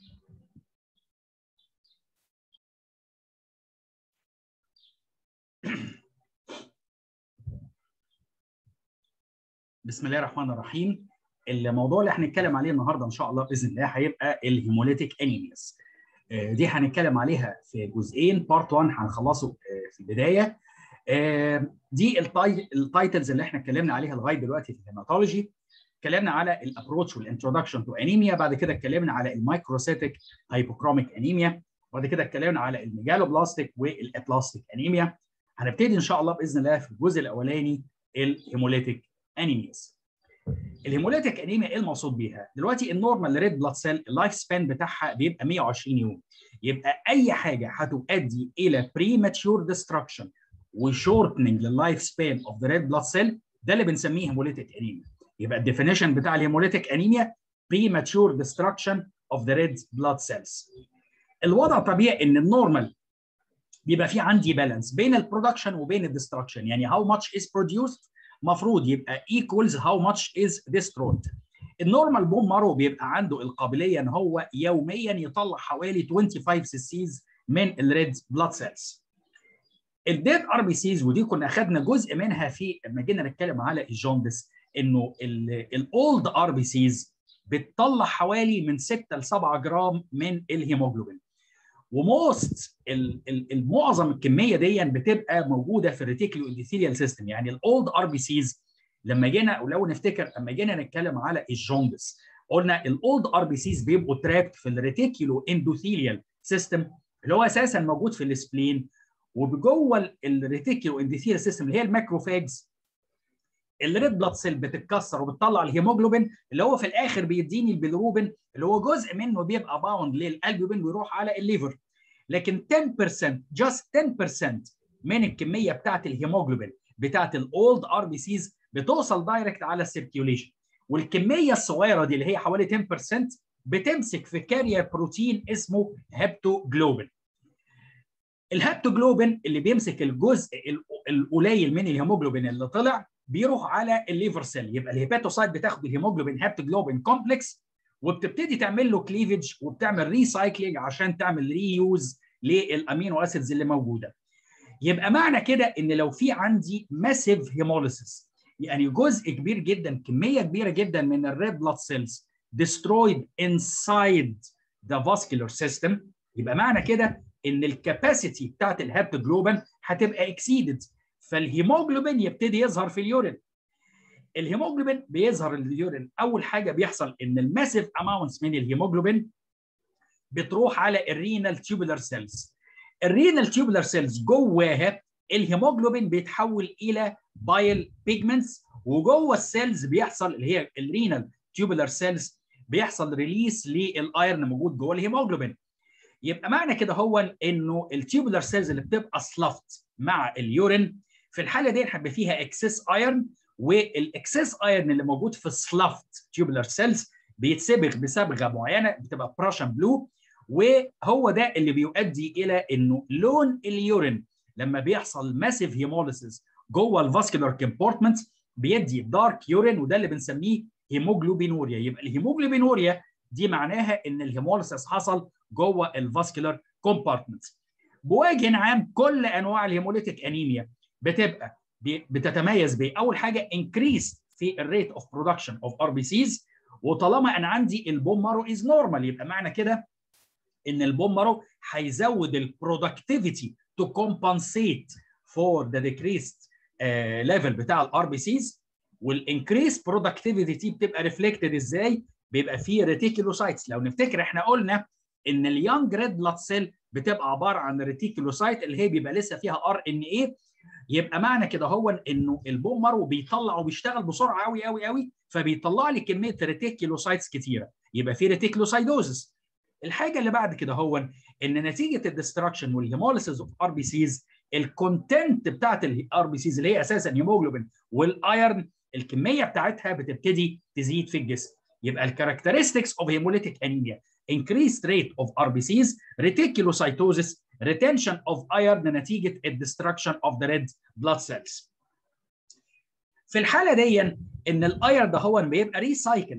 بسم الله الرحمن الرحيم الموضوع اللي هنتكلم عليه النهارده ان شاء الله باذن الله هيبقى الهيموليتيك انيمياز دي هنتكلم عليها في جزئين بارت 1 هنخلصه في البدايه دي التايتلز اللي احنا اتكلمنا عليها لغايه دلوقتي في الهيماتولوجي اتكلمنا على الابروتش والانترودكشن تو انيميا بعد كده اتكلمنا على المايكروسيتيك هايبوكروميك انيميا بعد كده اتكلمنا على الميجالوبلاستيك والابلاستيك انيميا هنبتدي ان شاء الله باذن الله في الجزء الاولاني الهيموليتيك انيمياز الهيموليتيك انيميا ايه المقصود بيها دلوقتي النورمال ريد بلاد سيل اللايف سبان بتاعها بيبقى 120 يوم يبقى اي حاجه هتؤدي الى بريماتشور ديستركشن وشورتنج لللايف سبان اوف ذا ريد بلاد سيل ده اللي بنسميه هيموليتيك انيميا يبقى الديفينيشن بتاع الهيموليتيك انيميا بريماتشور ديستركشن اوف ذا ريد بلاد سيلز الوضع طبيعي ان النورمال بيبقى في عندي بالانس بين البرودكشن وبين الديستركشن يعني how much is produced مفروض يبقى equals how much is destroyed النورمال بون مارو بيبقى عنده القابليه ان هو يوميا يطلع حوالي 25 سيسيز من الريد بلاد سيلز الديد ار بي سيز ودي كنا اخذنا جزء منها في لما جينا نتكلم على الجوندس انه الاولد ار بي سيز بتطلع حوالي من 6 ل 7 جرام من الهيموجلوبين وموست المعظم الكميه دي بتبقى موجوده في الريتيكولو انديثيريال سيستم يعني الاولد ار بي سيز لما جينا ولو نفتكر لما جينا نتكلم على الجوندس قلنا الاولد ار بي سيز بيبقوا ترابت في الريتيكولو اندوثيريال سيستم اللي هو اساسا موجود في السبلين وجوه الريتيكولو اندوثيريال سيستم اللي هي الماكروفاجز الريد بلاد سيل بتتكسر وبتطلع الهيموجلوبين اللي هو في الاخر بيديني البيلروبين اللي هو جزء منه بيبقى باوند للالبوبين ويروح على الليفر لكن 10% جاست 10% من الكميه بتاعت الهيموجلوبين بتاعت الاولد ار بي سيز بتوصل دايركت على السيركيوليشن والكميه الصغيره دي اللي هي حوالي 10% بتمسك في كارير بروتين اسمه هيبتوجلوبين الهيبتوجلوبين اللي بيمسك الجزء القليل من الهيموجلوبين اللي طلع بيروح على الليفر سيل يبقى الهيباتوسايت بتاخد الهيموجلوبين هيبتوجلوبين كومبلكس وبتبتدي تعمل له كليفج وبتعمل ريسايكلينج عشان تعمل ريوز للامينو اسيدز اللي موجوده يبقى معنى كده ان لو في عندي ماسيف هيموليسيس يعني جزء كبير جدا كميه كبيره جدا من الريد بلاد سيلز destroyed inside the vascular system يبقى معنى كده ان الكاباسيتي بتاعت الهيبتوجلوبين هتبقى اكسيدد فالهيموجلوبين يبتدي يظهر في اليورين الهيموجلوبين بيظهر اليورين اول حاجه بيحصل ان الماسيف اماونتس من الهيموجلوبين بتروح على الرينال تيوبولار سيلز الرينال تيوبولار سيلز جواها الهيموجلوبين بيتحول الى بايل بيجمنتس وجوه السيلز بيحصل اللي هي الرينال تيوبولار سيلز بيحصل ريليس للايرن موجود جوه الهيموجلوبين يبقى معنى كده هو انه التيوبولار سيلز اللي بتبقى سلافت مع اليورين في الحاله دي هيبقى فيها اكسس ايرن والاكسس ايرن اللي موجود في السلافت تيوبولار سيلز بيتصبغ بصبغه معينه بتبقى براشن بلو وهو ده اللي بيؤدي الى انه لون اليورين لما بيحصل ماسيف هيموليسيس جوه الفاسكولار كومبورتمنت بيدي دارك يورين وده اللي بنسميه هيموجلوبينوريا يبقى الهيموجلوبينوريا دي معناها ان الهيموليسيس حصل جوه الفاسكولار كومبارتمنت بوجه عام كل انواع الهيموليتيك انيميا بتبقى بتتميز باول حاجه انكريس في الريت اوف برودكشن اوف ار بي سيز وطالما انا عندي البون مارو از نورمال يبقى معنى كده ان البون مارو هيزود البرودكتيفيتي تو كومبنسيت فور ذا ديكريست ليفل بتاع الار بي سيز والانكريس برودكتيفيتي بتبقى ريفلكتد ازاي؟ بيبقى فيه ريتيكولوسايتس لو نفتكر احنا قلنا ان اليانج ريد بلاد سيل بتبقى عباره عن ريتيكولوسايت اللي هي بيبقى لسه فيها ار ان ايه يبقى معنى كده هو انه البون مارو بيطلع وبيشتغل بسرعه قوي قوي قوي فبيطلع لي كميه ريتيكولوسايتس كتيره يبقى في ريتيكولوسايدوزس الحاجه اللي بعد كده هو ان نتيجه الدستركشن والهيموليسيس اوف ار بي سيز الكونتنت بتاعت الار بي سيز اللي هي اساسا هيموجلوبين والايرن الكميه بتاعتها بتبتدي تزيد في الجسم يبقى الكاركترستكس اوف هيموليتيك انيميا increased rate of RBCs, reticulocytosis, retention of iron نتيجة الدستركشن of the red blood cells. في الحالة دي إن الاير ده هو بيبقى ريسايكلد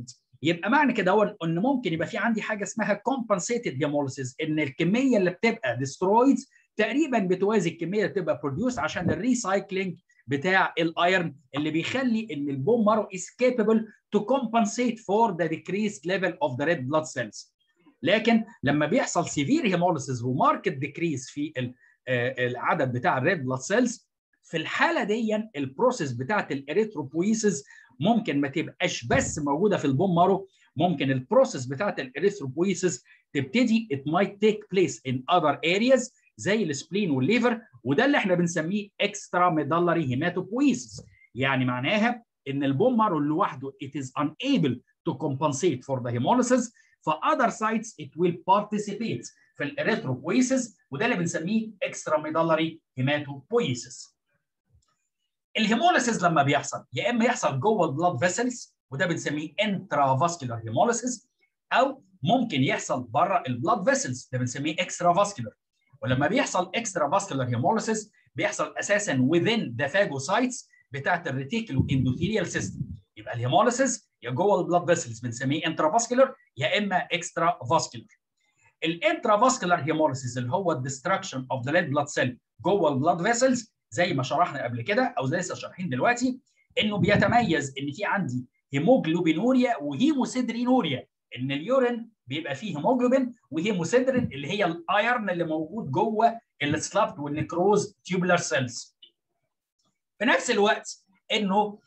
يبقى معنى كده هو ان ممكن يبقى في عندي حاجه اسمها كومبنسيتد هيموليسيس ان الكميه اللي بتبقى ديسترويد تقريبا بتوازي الكميه اللي بتبقى بروديوس عشان الريسايكلينج بتاع الايرن اللي بيخلي ان البون مارو is capable to compensate for the decreased level of the red blood cells لكن لما بيحصل سيفير هيموليسيس وماركت ديكريس في العدد بتاع الريد بلاد سيلز في الحاله دي البروسيس بتاعت الاريثروبويسيس ممكن ما تبقاش بس موجوده في البون مارو ممكن البروسيس بتاعت الاريثروبويسيس تبتدي it might take place in other areas زي السبلين والليفر وده اللي احنا بنسميه اكسترا ميدالري هيماتوبويسيس يعني معناها ان البون مارو لوحده it is unable to compensate for the hemolysis ف other sites it will participate في الاريثروبويسيس وده اللي بنسميه اكسترا ميدالري هيماتوبويسيس الهيموليسيس لما بيحصل يا اما يحصل جوه البلاد فيسلز وده بنسميه انترا فاسكولار هيموليسيس او ممكن يحصل بره البلاد فيسلز ده بنسميه اكسترا فاسكولار ولما بيحصل اكسترا فاسكولار هيموليسيس بيحصل اساسا within the phagocytes بتاعت الريتيكولو اندوثيليال سيستم يبقى الهيموليسيس يا جوه البلاد فيسلز بنسميه انترا فاسكولار يا اما اكسترا فاسكولار الانترا فاسكولار هيموليسيس اللي هو الديستراكشن اوف ذا ريد بلاد سيل جوه البلاد فيسلز زي ما شرحنا قبل كده او زي لسه شارحين دلوقتي انه بيتميز ان في عندي هيموجلوبينوريا وهيموسيدرينوريا ان اليورين بيبقى فيه هيموجلوبين وهيموسيدرين اللي هي الايرن اللي موجود جوه السلافت والنكروز تيوبولار سيلز في نفس الوقت انه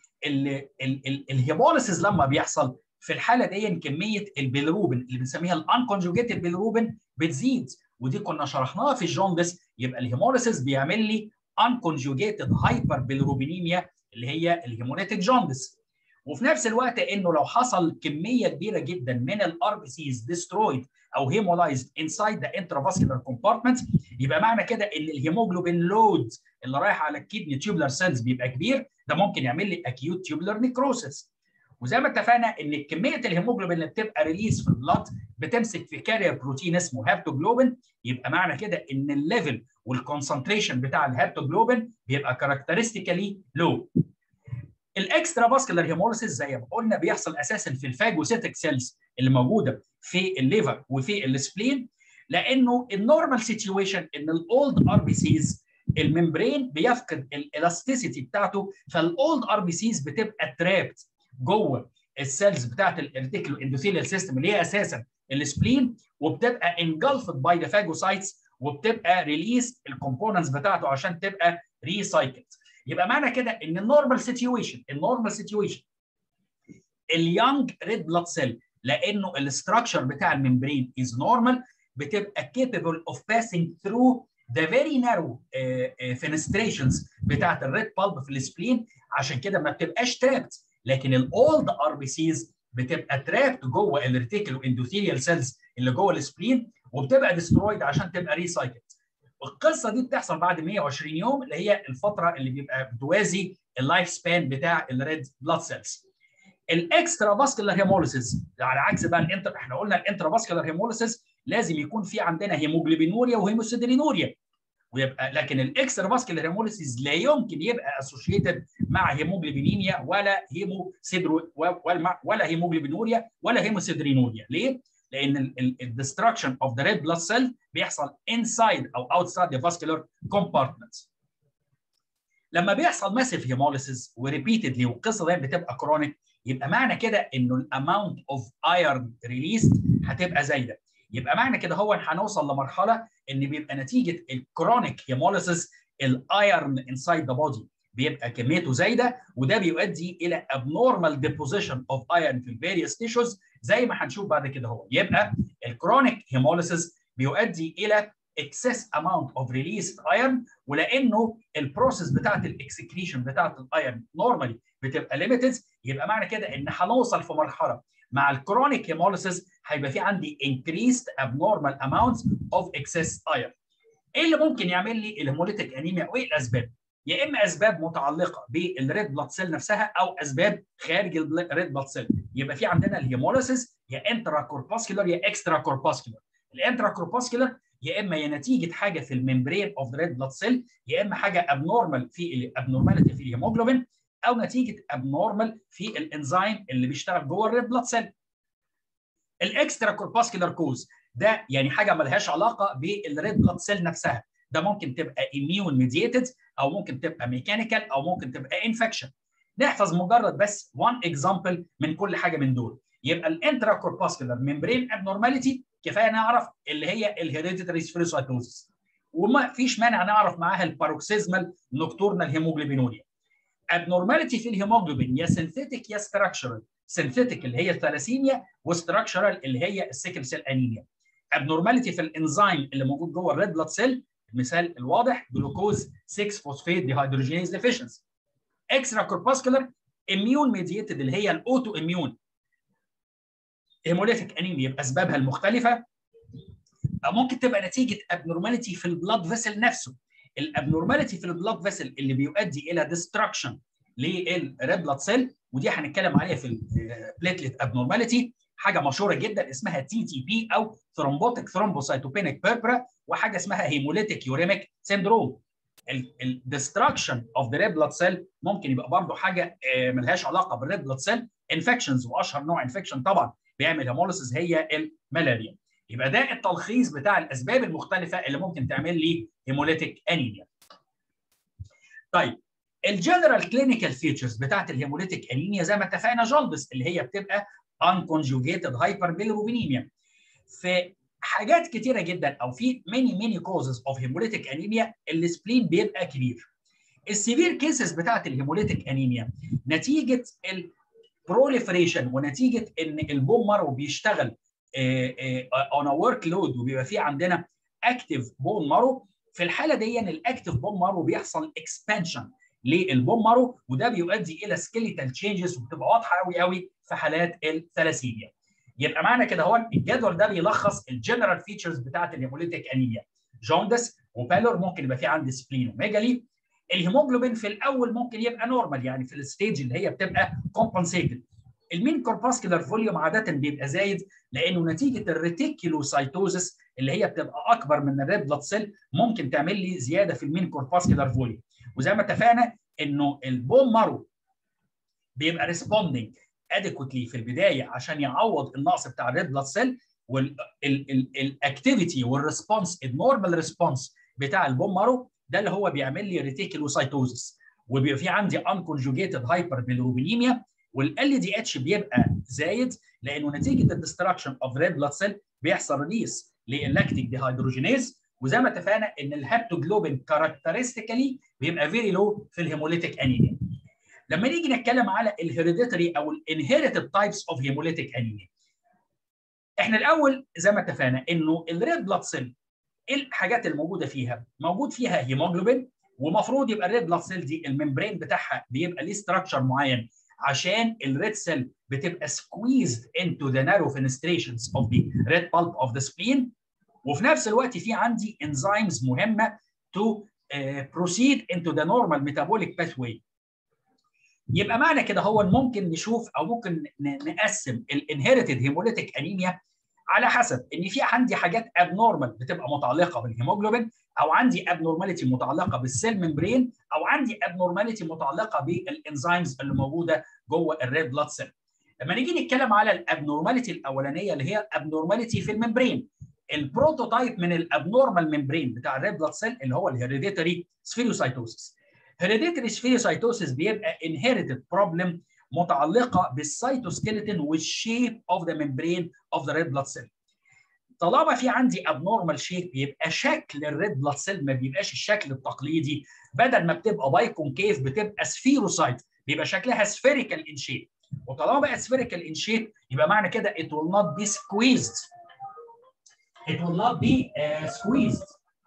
الهيموليسيس لما بيحصل في الحاله دي كميه البيلروبين اللي بنسميها الانكونجوجيتد بيلروبين بتزيد ودي كنا شرحناها في الجوندس يبقى الهيموليسيس بيعمل لي unconjugated hyperbilirubinemia اللي هي الهيموليتيك جوندس وفي نفس الوقت انه لو حصل كميه كبيره جدا من الار بي سيز destroyed او هيمولايزد انسايد ذا انترافاسكولار كومبارتمنت يبقى معنى كده ان الهيموجلوبين لود اللي رايح على الكدني تيوبلر سيلز بيبقى كبير ده ممكن يعمل لي اكيوت تيوبلر نيكروسيس وزي ما اتفقنا ان كميه الهيموجلوبين اللي بتبقى ريليز في البلاد بتمسك في كارير بروتين اسمه هابتوجلوبين يبقى معنى كده ان الليفل والكونسنتريشن بتاع الهابتوجلوبين بيبقى كاركترستيكالي لو الاكسترا فاسكولار هيموليسيس زي ما قلنا بيحصل اساسا في الفاجوسيتك سيلز اللي موجوده في الليفر وفي السبلين لانه النورمال سيتويشن ان الاولد ار بي سيز الممبرين بيفقد الالاستيسيتي بتاعته فالاولد ار بي سيز بتبقى ترابت جوه السيلز بتاعت الارتيكلو اندوثيليال سيستم اللي هي اساسا السبلين وبتبقى انجلفد باي ذا فاجوسايتس وبتبقى ريليس الكومبوننتس بتاعته عشان تبقى ريسايكلد يبقى معنى كده ان النورمال سيتويشن النورمال سيتويشن اليونج ريد بلاد سيل لانه الاستراكشر بتاع الممبرين از نورمال بتبقى capable of passing through the very narrow uh, uh, fenestrations بتاعت الريد بالب في السبلين عشان كده ما بتبقاش ترابت لكن الاولد ار بي سيز بتبقى ترابت جوه الريتيكولو اندوثيليال سيلز اللي جوه السبلين وبتبقى ديسترويد عشان تبقى ريسايكلد القصه دي بتحصل بعد 120 يوم اللي هي الفتره اللي بيبقى بتوازي اللايف سبان بتاع الريد بلاد سيلز الاكسترا فاسكولار هيموليسيس على عكس بقى الانتر احنا قلنا الانترا فاسكولار هيموليسيس لازم يكون في عندنا هيموجلوبينوريا وهيموسيدرينوريا ويبقى لكن الاكسترا فاسكولار هيموليسيس لا يمكن يبقى اسوشيتد مع هيموجلوبينيميا ولا هيموسيدرو ولا, ولا هيموجلوبينوريا ولا هيموسيدرينوريا ليه؟ لان الدستركشن اوف ذا ريد بلاد سيل بيحصل انسايد او اوتسايد ذا فاسكولار كومبارتمنت لما بيحصل ماسيف هيموليسيس وريبيتدلي والقصه دي بتبقى كرونيك يبقى معنى كده انه الاماونت اوف ايرن ريليست هتبقى زايده يبقى معنى كده هو هنوصل لمرحله ان بيبقى نتيجه الكرونيك هيموليسيس الايرن انسايد ذا بودي بيبقى كميته زايده وده بيؤدي الى abnormal deposition of iron في various tissues زي ما هنشوف بعد كده هو يبقى الكرونيك هيموليسيس بيؤدي الى excess amount of released iron ولانه البروسيس بتاعت الاكسكريشن بتاعت الايرن نورمالي بتبقى ليميتد يبقى معنى كده ان هنوصل في مرحله مع الكرونيك هيموليسيس هيبقى في عندي increased abnormal amounts of excess iron. ايه اللي ممكن يعمل لي الهيموليتيك انيميا وايه الاسباب؟ يا اما اسباب متعلقه بالريد بلاد سيل نفسها او اسباب خارج الريد بلاد سيل يبقى في عندنا الهيموليسيس يا انترا كورباسكولار يا اكسترا كورباسكولار الانترا كورباسكولار يا اما يا نتيجه حاجه في الممبرين اوف ذا ريد بلاد سيل يا اما حاجه ابنورمال في الابنورماليتي في الهيموجلوبين او نتيجه ابنورمال في الانزيم اللي بيشتغل جوه الريد بلاد سيل الاكسترا كورباسكولار كوز ده يعني حاجه ملهاش علاقه بالريد بلاد سيل نفسها ده ممكن تبقى immune ميديتد او ممكن تبقى ميكانيكال او ممكن تبقى انفكشن نحفظ مجرد بس وان اكزامبل من كل حاجه من دول يبقى الانترا كورباسكولار ممبرين ابنورماليتي كفايه نعرف اللي هي الهيريديتري سفيروسايتوزس وما فيش مانع نعرف معاها الباروكسيزمال نوكتورنال هيموجلوبينوريا ابنورماليتي في الهيموجلوبين يا سينثيتيك يا ستراكشرال سينثيتيك اللي هي الثلاسيميا وستراكشرال اللي هي السيكل سيل انيميا ابنورماليتي في الانزيم اللي موجود جوه الريد بلاد سيل المثال الواضح جلوكوز 6 فوسفيت ديهيدروجينيز ديفيشنسي اكسترا كورباسكولار اميون ميديتد اللي هي الاوتو اميون هيموليتيك انيميا باسبابها المختلفه ممكن تبقى نتيجه ابنورماليتي في البلاد فيسل نفسه الابنورماليتي في البلاد فيسل اللي بيؤدي الى ديستراكشن للريد بلاد سيل ودي هنتكلم عليها في البليتلت ابنورماليتي حاجه مشهوره جدا اسمها تي تي بي او ثرومبوتيك ثرومبوسايتوبينيك بيربرا وحاجه اسمها هيموليتيك يوريميك سيندروم الديستراكشن اوف ذا ريد بلاد سيل ممكن يبقى برضه حاجه ملهاش علاقه بالريد بلاد سيل انفكشنز واشهر نوع انفكشن طبعا بيعمل هيموليسيس هي الملاريا يبقى ده التلخيص بتاع الاسباب المختلفه اللي ممكن تعمل لي هيموليتيك انيميا طيب الجنرال كلينيكال فيتشرز بتاعت الهيموليتيك انيميا زي ما اتفقنا جلدس اللي هي بتبقى unconjugated hyperbilirubinemia في حاجات كتيره جدا او في many many causes of hemolytic anemia السبلين بيبقى كبير السيفير كيسز بتاعت الهيموليتيك انيميا نتيجه البروليفريشن ونتيجه ان البون مارو بيشتغل اون ا ورك لود وبيبقى في عندنا اكتف بون مارو في الحاله دي الاكتف بون مارو بيحصل اكسبانشن للبون مارو وده بيؤدي الى سكيليتال تشينجز وبتبقى واضحه قوي قوي في حالات الثلاسيميا يبقى معنى كده هو الجدول ده بيلخص الجنرال فيتشرز بتاعت الهيموليتيك انيميا جوندس وبالور ممكن يبقى في عندي سبلينوميجالي الهيموجلوبين في الاول ممكن يبقى نورمال يعني في الستيج اللي هي بتبقى كومبنسيتد المين كورباسكولار فوليوم عاده بيبقى زايد لانه نتيجه الريتيكيلوسايتوزس اللي هي بتبقى اكبر من الريد بلاد سيل ممكن تعمل لي زياده في المين كورباسكولار فوليوم وزي ما اتفقنا انه البون مارو بيبقى ريسبوندنج اديكوتلي في البدايه عشان يعوض النقص بتاع الريد بلاد سيل والاكتيفيتي والريسبونس النورمال ريسبونس بتاع البون مارو ده اللي هو بيعمل لي ريتيكيلوسايتوزس وبيبقى في عندي انكونجوجيتد هايبر بيلروبينيميا والال دي اتش بيبقى زايد لانه نتيجه الدستراكشن اوف ريد بلاد سيل بيحصل ريليس للاكتيك ديهيدروجينيز وزي ما اتفقنا ان الهابتوجلوبين كاركترستيكالي بيبقى فيري لو في الهيموليتيك انيميا لما نيجي نتكلم على الهيريديتري او الانهيرتد تايبس اوف هيموليتيك انيميا احنا الاول زي ما اتفقنا انه الريد بلاد سيل ايه الحاجات الموجوده فيها؟ موجود فيها هيموجلوبين ومفروض يبقى الريد بلاد سيل دي الممبرين بتاعها بيبقى ليه ستراكشر معين عشان الريد سيل بتبقى squeezed into the narrow fenestrations of the red pulp of the spleen وفي نفس الوقت في عندي enzymes مهمه to uh, proceed into the normal metabolic pathway يبقى معنى كده هو ممكن نشوف او ممكن نقسم الانهيرتد هيموليتيك انيميا على حسب ان في عندي حاجات ابنورمال بتبقى متعلقه بالهيموجلوبين او عندي ابنورماليتي متعلقه بالسيل ممبرين او عندي ابنورماليتي متعلقه بالانزيمز اللي موجوده جوه الريد بلاد سيل لما نيجي نتكلم على الابنورماليتي الاولانيه اللي هي الابنورماليتي في الممبرين البروتوتايب من الابنورمال ممبرين بتاع الريد بلاد سيل اللي هو الهيريديتري سفيروسايتوسيس هيريديتري سفيروسايتوسيس بيبقى انهيرتد بروبلم متعلقه بالسيتوسكيلتون والشيب اوف ذا ممبرين اوف ذا ريد بلاد سيل طالما في عندي ابنورمال شيب يبقى شكل الريد بلاد سيل ما بيبقاش الشكل التقليدي بدل ما بتبقى باي كونكيف بتبقى سفيروسايت بيبقى شكلها سفيريكال ان شيب وطالما بقت سفيريكال ان شيب يبقى معنى كده it will not be squeezed it will not be uh, squeezed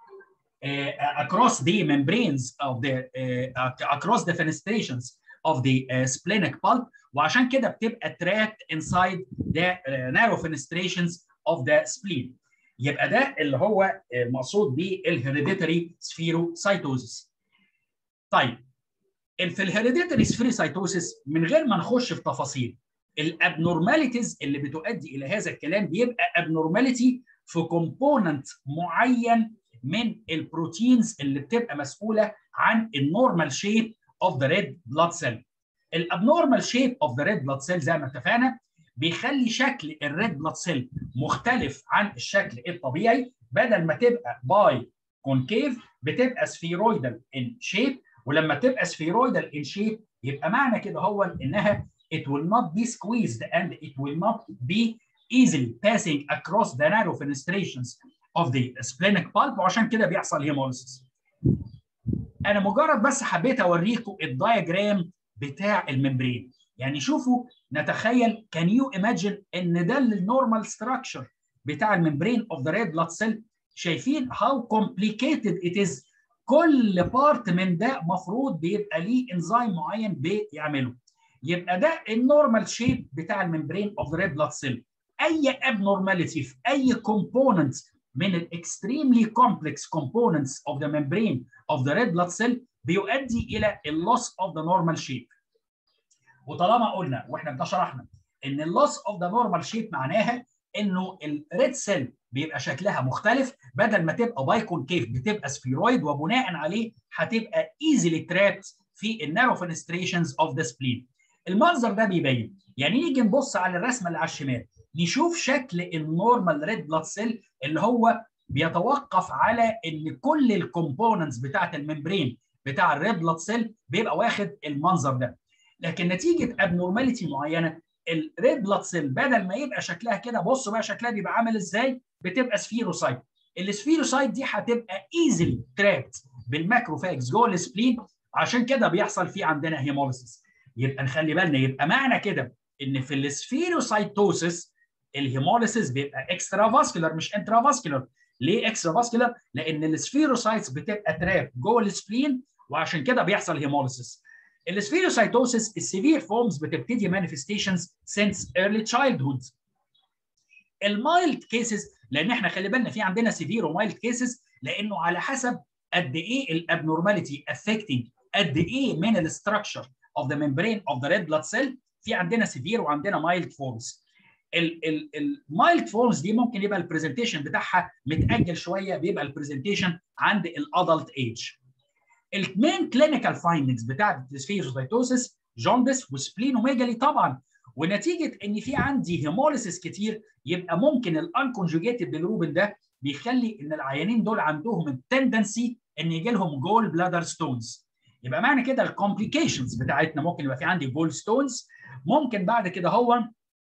uh, across the membranes of the uh, across the fenestrations of the uh, splenic pulp وعشان كده بتبقى trapped inside the uh, narrow fenestrations of the spleen يبقى ده اللي هو المقصود بالهيريديتري سفيروسايتوزيس طيب في الهيريديتري سفيروسايتوزيس من غير ما نخش في تفاصيل الابنورماليتيز اللي بتؤدي الى هذا الكلام بيبقى ابنورماليتي في كومبوننت معين من البروتينز اللي بتبقى مسؤوله عن النورمال شيب اوف ذا ريد بلاد سيل الابنورمال شيب اوف ذا ريد بلاد سيل زي ما اتفقنا بيخلي شكل الريد بلاد سيل مختلف عن الشكل الطبيعي بدل ما تبقى باي كونكيف بتبقى سفيرويدال ان شيب ولما تبقى سفيرويدال ان شيب يبقى معنى كده هو انها it will not be squeezed and it will not be easily passing across the narrow fenestrations of the splenic pulp وعشان كده بيحصل هيموليسيس. انا مجرد بس حبيت اوريكم الدايجرام بتاع الممبرين يعني شوفوا نتخيل كان يو ايماجين ان ده النورمال ستراكشر بتاع الممبرين اوف ذا ريد بلاد سيل شايفين هاو كومبليكيتد ات از كل بارت من ده مفروض بيبقى ليه انزيم معين بيعمله يبقى ده النورمال شيب بتاع الممبرين اوف ذا ريد بلاد سيل اي ابنورماليتي في اي كومبوننت من الاكستريملي كومبلكس كومبوننتس اوف ذا ممبرين اوف ذا ريد بلاد سيل بيؤدي الى اللوس اوف ذا نورمال شيب وطالما قلنا واحنا ده شرحنا ان اللوس اوف ذا نورمال شيب معناها انه الريد سيل بيبقى شكلها مختلف بدل ما تبقى بايكون كيف بتبقى سفيرويد وبناء عليه هتبقى ايزيلي ترابت في النارو فينستريشنز اوف ذا سبلين المنظر ده بيبين يعني نيجي نبص على الرسمه اللي على الشمال نشوف شكل النورمال ريد بلاد سيل اللي هو بيتوقف على ان كل الكومبوننتس بتاعه الممبرين بتاع الريد بلاد سيل بيبقى واخد المنظر ده لكن نتيجه ابنورماليتي معينه الريد بلاد سيل بدل ما يبقى شكلها كده بصوا بقى شكلها بيبقى عامل ازاي بتبقى سفيروسايت السفيروسايت دي هتبقى ايزلي ترابت بالماكروفاجز جوه السبلين عشان كده بيحصل في عندنا هيموليسيس يبقى نخلي بالنا يبقى معنى كده ان في السفيروسايتوسيس الهيموليسيس بيبقى اكسترا فاسكولار مش انترا فاسكولار ليه اكسترا فاسكولار لان السفيروسايتس بتبقى تراب جوه السبلين وعشان كده بيحصل هيموليسيس السفيروسايتوسيس السيفير فورمز بتبتدي مانيفستيشنز سينس ايرلي تشايلد هود المايلد كيسز لان احنا خلي بالنا في عندنا سيفير ومايلد كيسز لانه على حسب قد ايه الابنورماليتي افكتنج قد ايه من الاستراكشر اوف ذا ممبرين اوف ذا ريد بلاد سيل في عندنا سيفير وعندنا مايلد فورمز المايلد فورمز دي ممكن يبقى البرزنتيشن بتاعها متاجل شويه بيبقى البرزنتيشن عند الادلت ايج المين كلينيكال فايندنجز بتاعت السفيروسايتوسيس جوندس وسبلينوميجالي طبعا ونتيجه ان في عندي هيموليسيس كتير يبقى ممكن الانكونجوجيتد بالروبن ده بيخلي ان العيانين دول عندهم التندنسي ان يجي لهم جول بلادر ستونز يبقى معنى كده الكومبليكيشنز بتاعتنا ممكن يبقى في عندي جول ستونز ممكن بعد كده هو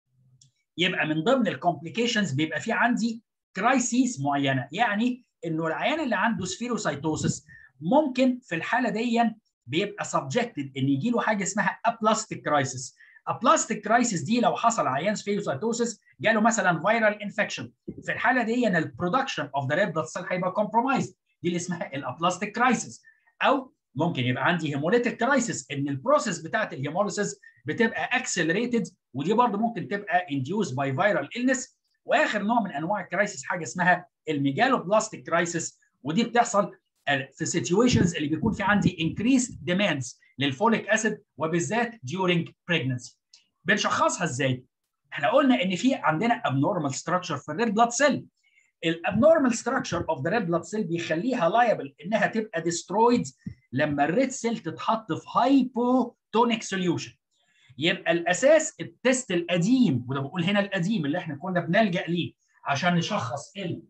يبقى من ضمن الكومبليكيشنز بيبقى في عندي كرايسيس معينه يعني انه العيان اللي عنده سفيروسايتوسيس ممكن في الحاله دي بيبقى سبجكتد ان يجي له حاجه اسمها ابلاستيك كرايسيس ابلاستيك كرايسيس دي لو حصل عيان سفيروسايتوسيس جاله مثلا فيرال انفكشن في الحاله دي ان البرودكشن اوف ذا ريد بلاد سيل هيبقى كومبرومايز دي اللي اسمها الابلاستيك كرايسيس او ممكن يبقى عندي هيموليتيك كرايسيس ان البروسيس بتاعت الهيموليسيس بتبقى اكسلريتد ودي برضه ممكن تبقى انديوس باي فيرال النس واخر نوع من انواع الكرايسيس حاجه اسمها الميجالوبلاستيك كرايسيس ودي بتحصل في سيتويشنز اللي بيكون في عندي increased demands للفوليك اسيد وبالذات during pregnancy. بنشخصها ازاي؟ احنا قلنا ان في عندنا abnormal structure في الريد بلاد سيل. الابنورمال ستراكشر اوف ذا ريد بلاد سيل بيخليها لايبل انها تبقى ديسترويد لما الريد سيل تتحط في هايبوتونيك سوليوشن. يبقى الاساس التست القديم وده بقول هنا القديم اللي احنا كنا بنلجا ليه عشان نشخص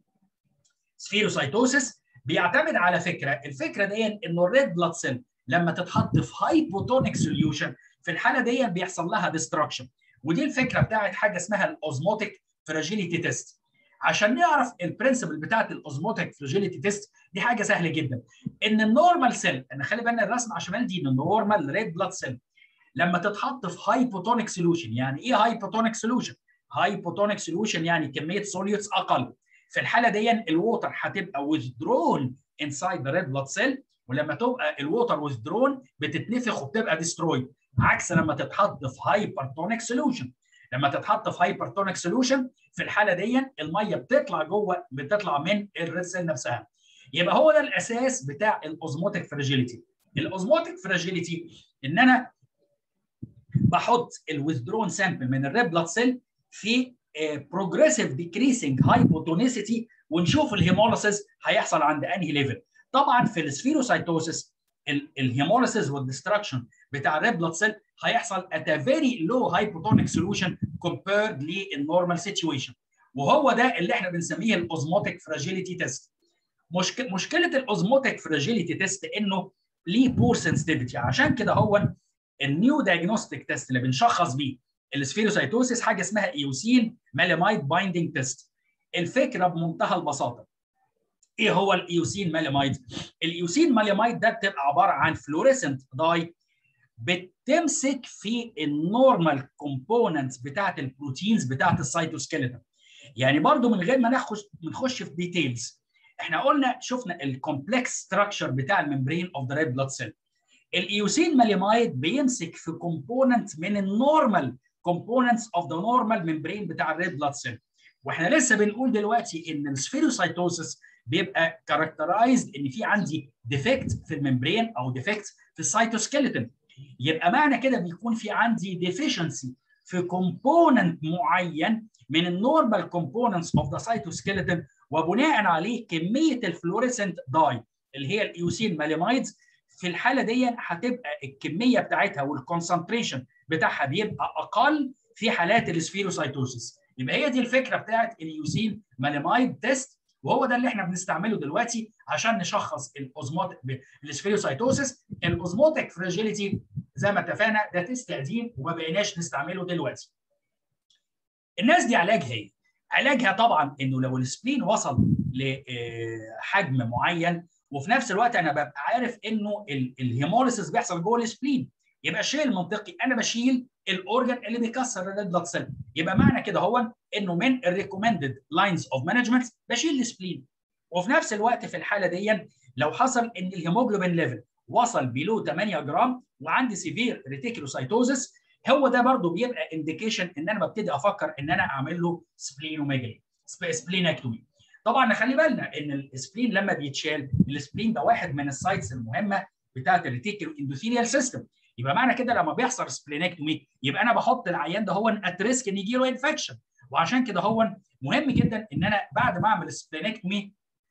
السفيروسايتوسيس بيعتمد على فكره الفكره دي انه الريد بلاد سيل لما تتحط في هايبوتونيك سوليوشن في الحاله دي بيحصل لها ديستراكشن ودي الفكره بتاعت حاجه اسمها الاوزموتيك فراجيليتي تيست عشان نعرف البرنسبل بتاعت الاوزموتيك فراجيليتي تيست دي حاجه سهله جدا ان النورمال سيل انا خلي بالنا الرسم على الشمال دي ان النورمال ريد بلاد سيل لما تتحط في هايبوتونيك سوليوشن يعني ايه هايبوتونيك سوليوشن هايبوتونيك سوليوشن يعني كميه سوليوتس اقل في الحاله دي الووتر هتبقى withdrawn inside the red blood cell ولما تبقى الووتر withdrawn بتتنفخ وبتبقى destroyed عكس لما تتحط في هايبرتونيك سوليوشن لما تتحط في هايبرتونيك سوليوشن في الحاله دي الميه بتطلع جوه بتطلع من الريد سيل نفسها يبقى هو ده الاساس بتاع الاوزموتيك فراجيليتي الاوزموتيك فراجيليتي ان انا بحط الويزدرون سامبل من الريد بلاد سيل في بروجريسيف ديكريسنج هايبوتونيسيتي ونشوف الهيموليسيس هيحصل عند انهي ليفل طبعا في السفيروسايتوسيس الهيموليسيس والديستراكشن بتاع الريد بلاد سيل هيحصل at a very low hypotonic solution compared للنورمال situation وهو ده اللي احنا بنسميه الاوزموتيك فراجيليتي تيست مشك... مشكله الاوزموتيك فراجيليتي تيست انه ليه بور سنسيتيفيتي عشان كده هو النيو دايجنوستيك تيست اللي بنشخص بيه السفيروسايتوسيس حاجه اسمها ايوسين ماليمايد بايندينج تيست الفكره بمنتهى البساطه ايه هو الايوسين ماليمايد الايوسين ماليمايد ده بتبقى عباره عن فلوريسنت داي بتمسك في النورمال كومبوننتس بتاعت البروتينز بتاعت السيتوسكيلتون يعني برضو من غير ما نخش نخش في ديتيلز احنا قلنا شفنا الكومبلكس ستراكشر بتاع الممبرين اوف ذا ريد بلاد سيل الايوسين ماليمايد بيمسك في كومبوننت من النورمال كومبوننتس اوف ذا نورمال ممبرين بتاع الريد بلاد سيل واحنا لسه بنقول دلوقتي ان السفيروسايتوسيس بيبقى كاركترايزد ان في عندي ديفكت في الممبرين او ديفكت في السيتوسكيلتون يبقى معنى كده بيكون في عندي ديفيشنسي في كومبوننت معين من النورمال كومبوننتس اوف ذا سيتوسكيلتون وبناء عليه كميه الفلوريسنت داي اللي هي الايوسين ماليمايدز في الحاله دي هتبقى الكميه بتاعتها والكونسنتريشن بتاعها بيبقى اقل في حالات السفيروسايتوسيس يبقى هي دي الفكره بتاعت اليوسين ماليمايد تيست وهو ده اللي احنا بنستعمله دلوقتي عشان نشخص الاوزموتيك السفيروسايتوسيس الاوزموتيك فراجيليتي زي ما اتفقنا ده تيست قديم وما بقيناش نستعمله دلوقتي الناس دي علاجها ايه؟ علاجها طبعا انه لو السبلين وصل لحجم معين وفي نفس الوقت انا ببقى عارف انه الهيموليسيس بيحصل جوه السبلين يبقى الشيء المنطقي انا بشيل الاورجن اللي بيكسر الريد بلاد سيل يبقى معنى كده هو انه من الريكومندد لاينز اوف مانجمنت بشيل السبلين وفي نفس الوقت في الحاله دي لو حصل ان الهيموجلوبين ليفل وصل بلو 8 جرام وعندي سيفير ريتيكولوسايتوزس هو ده برضو بيبقى انديكيشن ان انا ببتدي افكر ان انا اعمل له سبلينوميجالي سبلينكتومي طبعا نخلي بالنا ان السبلين لما بيتشال السبلين ده واحد من السايتس المهمه بتاعه الريتيكولو اندوثيليال سيستم يبقى معنى كده لما بيحصل سبلينكتومي يبقى انا بحط العيان ده هو ات ريسك ان يجي له انفكشن وعشان كده هو مهم جدا ان انا بعد ما اعمل سبلينكتومي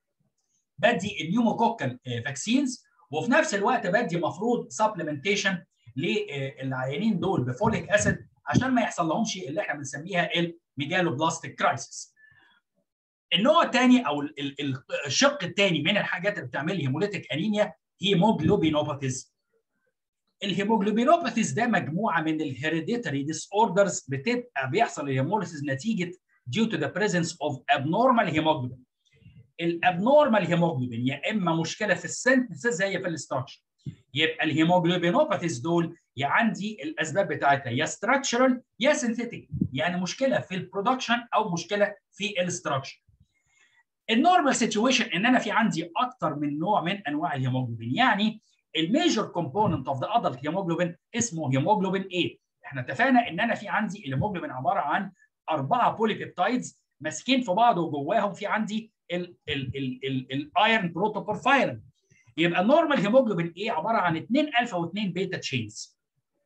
بدي النيوموكوكال فاكسينز وفي نفس الوقت بدي مفروض سبلمنتيشن للعيانين دول بفوليك اسيد عشان ما يحصل لهمش اللي احنا بنسميها الميجالو بلاستيك كرايسيس. النوع الثاني او الشق الثاني من الحاجات اللي بتعمل لي هيموليتيك انيميا هيموجلوبينوباثيز. الهيموجلوبينوباثيز ده مجموعه من الهيريديتري ديس اوردرز بتبقى بيحصل الهيموليسيس نتيجه due to the presence of abnormal hemoglobin. الابنورمال هيموجلوبين يا اما مشكله في السنتسز هي في الاستراكشر يبقى الهيموجلوبينوباثيز دول يا عندي الاسباب بتاعتها يا ستراكشرال يا سينثيتيك يعني مشكله في البرودكشن او مشكله في الاستراكشر النورمال سيتويشن ان انا في عندي اكتر من نوع من انواع الهيموجلوبين يعني الميجر كومبوننت اوف ذا ادلت هيموجلوبين اسمه هيموجلوبين A احنا اتفقنا ان انا في عندي الهيموجلوبين عباره عن اربعه بوليبيبتايدز ماسكين في بعض وجواهم في عندي الايرن بروتوبورفايرين يبقى النورمال هيموجلوبين ايه عباره عن 2002 بيتا تشينز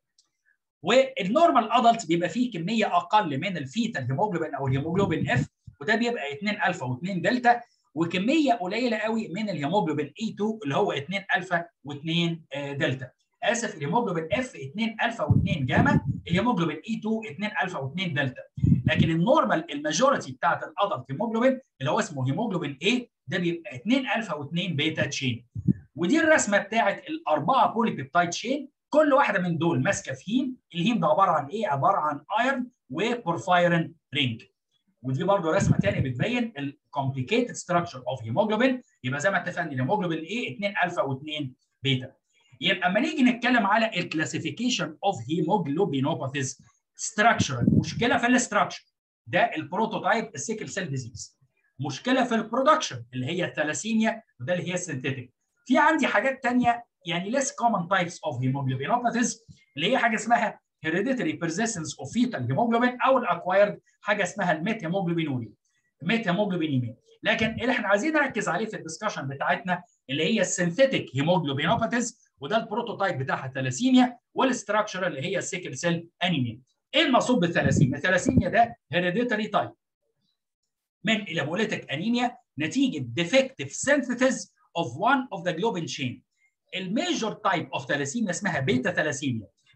والنورمال ادلت بيبقى فيه كميه اقل من الفيتال هيموجلوبين او الهيموجلوبين اف وده بيبقى 2002 دلتا وكميه قليله قوي من الهيموجلوبين اي 2 اللي هو 2002 دلتا اسف الهيموجلوبين اف 2002 جاما الهيموجلوبين اي 2 2002 دلتا لكن النورمال الماجوريتي بتاعت الادلت هيموجلوبين اللي هو اسمه هيموجلوبين اي ده بيبقى 2002 بيتا تشين ودي الرسمه بتاعت الاربعه بولي بيبتايد تشين كل واحده من دول ماسكه في هيم الهيم ده عباره عن ايه عباره عن ايرن وبورفايرين رينج ودي برضه رسمه ثانيه بتبين الكومبليكيتد ستراكشر اوف هيموجلوبين يبقى زي ما اتفقنا الهيموجلوبين ايه 2002 بيتا يبقى اما نيجي نتكلم على الكلاسيفيكيشن اوف هيموجلوبينوباثيز ستراكشر مشكله في الاستراكشر ده البروتوتايب السيكل سيل ديزيز مشكله في البرودكشن اللي هي الثلاسيميا وده اللي هي السنتيتيك في عندي حاجات ثانيه يعني less common types of hemoglobinopathies اللي هي حاجه اسمها hereditary persistence of fetal hemoglobin او الاكوايرد حاجه اسمها الميت هيموجلوبينوريا الميت هيموجلوبينيميا لكن اللي احنا عايزين نركز عليه في الدسكشن بتاعتنا اللي هي السينثيتيك هيموجلوبينوباثيز وده البروتوتايب بتاعها الثلاسيميا والاستراكشر اللي هي السيكل سيل انيميا ايه المقصود بالثلاسيميا؟ الثلاسيميا ده هيريديتري تايب من الهيموليتيك انيميا نتيجه ديفكتيف سينثيسيس of one of the globin chain. الميجور تايب اوف ثلاسيميا اسمها بيتا ثلاسيميا.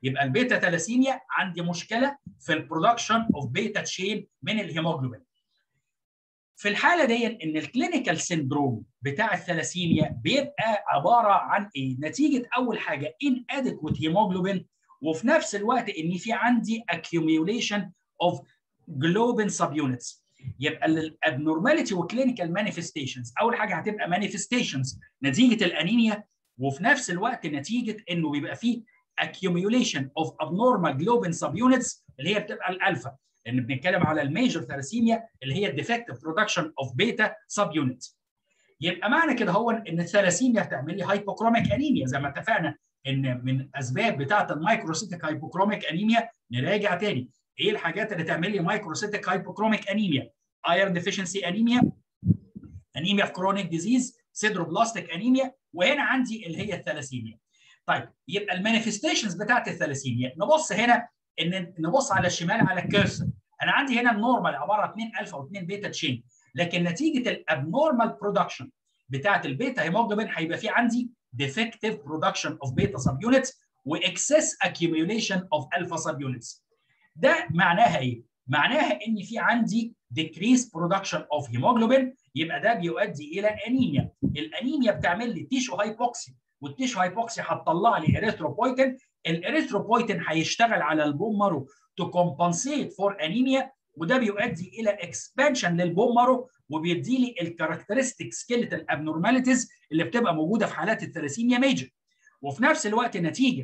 يبقى البيتا ثلاسيميا عندي مشكله في البرودكشن اوف بيتا تشين من الهيموجلوبين في الحاله دي ان الكلينيكال سيندروم بتاع الثلاسيميا بيبقى عباره عن ايه؟ نتيجه اول حاجه ان ادكوت هيموجلوبين وفي نفس الوقت ان في عندي accumulation of globin subunits يبقى الابنورماليتي وكلينيكال مانيفستيشنز اول حاجه هتبقى مانيفستيشنز نتيجه الانيميا وفي نفس الوقت نتيجه انه بيبقى فيه accumulation of abnormal globin subunits اللي هي بتبقى الالفا لان بنتكلم على الميجر ثلاسيميا اللي هي الديفكتيف برودكشن اوف بيتا سب يونت يبقى معنى كده هو ان الثلاسيميا هتعمل لي هايبوكروميك انيميا زي ما اتفقنا ان من الاسباب بتاعه المايكروسيتيك هايبوكروميك انيميا نراجع تاني ايه الحاجات اللي تعمل لي مايكروسيتيك هايبوكروميك انيميا ايرون ديفيشنسي انيميا انيميا في كرونيك ديزيز سيدروبلاستيك انيميا وهنا عندي اللي هي الثلاسيميا طيب يبقى المانيفستيشنز بتاعت الثلاسيميا نبص هنا ان نبص على الشمال على الكيرسر انا عندي هنا النورمال عباره عن 2 الفا و2 بيتا تشين لكن نتيجه الابنورمال برودكشن بتاعت البيتا هيموجلوبين هيبقى في عندي defective production of beta subunits واكسس accumulation of alpha subunits ده معناها ايه؟ معناها ان في عندي decreased production of hemoglobin يبقى ده بيؤدي الى انيميا الانيميا بتعمل لي تيشو هايبوكسي والتيشو هايبوكسي هتطلع لي اريثروبويتين الاريثروبويتين هيشتغل على البون مارو تو كومبنسيت فور انيميا وده بيؤدي الى اكسبانشن للبون مارو وبيدي لي الكاركترستيك سكيلتال ابنورماليتيز اللي بتبقى موجوده في حالات الثلاسيميا ميجر وفي نفس الوقت نتيجه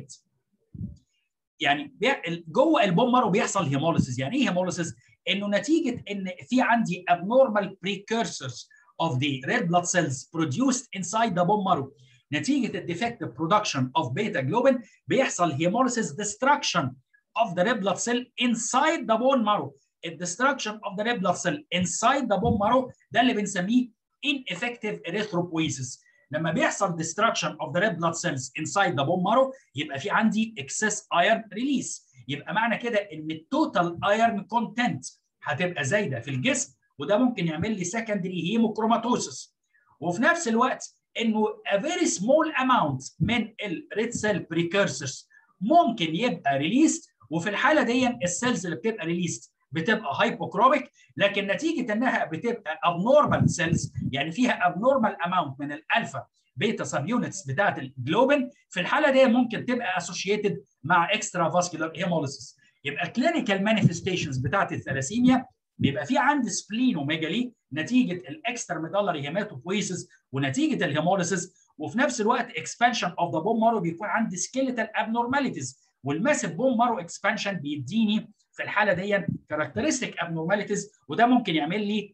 يعني جوه البون مارو بيحصل هيموليسيس يعني ايه هيموليسيس انه نتيجه ان في عندي abnormal precursors of the red blood cells produced inside the bone marrow نتيجه الديفكتيف برودكشن اوف بيتا جلوبين بيحصل هيموليسيس ديستراكشن of the red blood cell inside the bone marrow الديستراكشن of the red blood cell inside the bone marrow ده اللي بنسميه ineffective erythropoiesis لما بيحصل destruction of the red blood cells inside the bone marrow يبقى في عندي excess iron release يبقى معنى كده ان التوتال ايرن كونتنت هتبقى زايده في الجسم وده ممكن يعمل لي secondary هيموكروماتوسس وفي نفس الوقت انه a very small amount من الريد سيل precursors ممكن يبقى ريليست وفي الحاله دي السيلز اللي بتبقى ريليست بتبقى هايبوكروميك لكن نتيجه انها بتبقى abnormal سيلز يعني فيها abnormal amount من الالفا بيتا سب يونتس بتاعت الجلوبين في الحاله دي ممكن تبقى اسوشيتد مع اكسترا فاسكولار هيموليسيس يبقى كلينيكال مانيفستيشنز بتاعت الثلاسيميا بيبقى في عندي سبلينوميجالي نتيجه الاكسترا ميدالري هيماتوبويسيس ونتيجه الهيموليسيس وفي نفس الوقت اكسبانشن اوف ذا بون مارو بيكون عندي سكيلتال ابنورماليتيز والماسيف بون مارو اكسبانشن بيديني في الحاله دي كاركترستيك ابنورماليتيز وده ممكن يعمل لي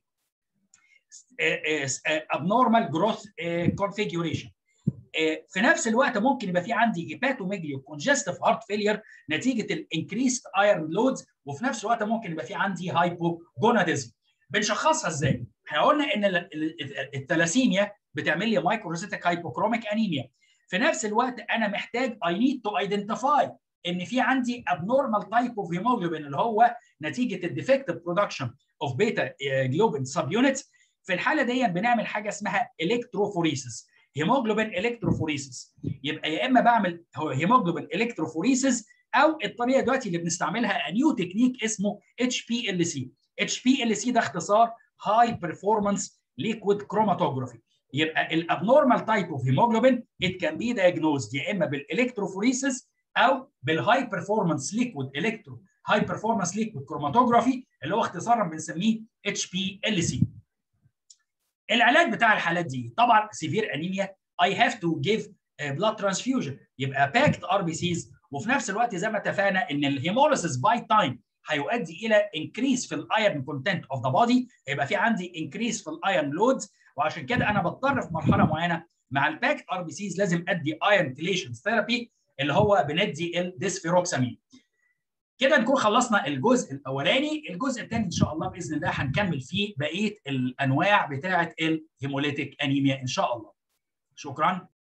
abnormal growth configuration في نفس الوقت ممكن يبقى في عندي هيباتوميجلي وكونجستيف هارت فيلير نتيجه الانكريست ايرون لودز وفي نفس الوقت ممكن يبقى في عندي هايبوجوناديزم بنشخصها ازاي؟ احنا قلنا ان الثلاسيميا بتعمل لي مايكروسيتيك هايبوكروميك انيميا في نفس الوقت انا محتاج اي نيد تو ايدنتيفاي ان في عندي abnormal تايب اوف هيموجلوبين اللي هو نتيجه الديفكتيف برودكشن اوف بيتا جلوبين سب يونتس في الحاله دي بنعمل حاجه اسمها الكتروفوريسيس هيموجلوبين الكتروفوريسيس يبقى يا اما بعمل هيموجلوبين الكتروفوريسيس او الطريقه دلوقتي اللي بنستعملها نيو تكنيك اسمه اتش بي ال سي اتش بي ال سي ده اختصار هاي بيرفورمانس ليكويد كروماتوجرافي يبقى الابنورمال تايب اوف هيموجلوبين ات كان بي دايجنوزد يا اما بالالكتروفوريسيس او بالهاي بيرفورمانس ليكويد الكترو هاي بيرفورمانس ليكويد كروماتوجرافي اللي هو اختصارا بنسميه اتش بي ال سي العلاج بتاع الحالات دي طبعا سيفير انيميا اي هاف تو جيف بلاد ترانسفيوجن يبقى باكت ار بي سيز وفي نفس الوقت زي ما اتفقنا ان الهيموليسيس باي تايم هيؤدي الى انكريس في الايرن كونتنت اوف ذا بودي هيبقى في عندي انكريس في الايرن لودز وعشان كده انا بضطر في مرحله معينه مع الباكت ار بي سيز لازم ادي ايرن كليشن ثيرابي اللي هو بندي الديسفيروكسامين كده نكون خلصنا الجزء الاولاني الجزء الثاني ان شاء الله باذن الله هنكمل فيه بقيه الانواع بتاعه الهيموليتيك انيميا ان شاء الله شكرا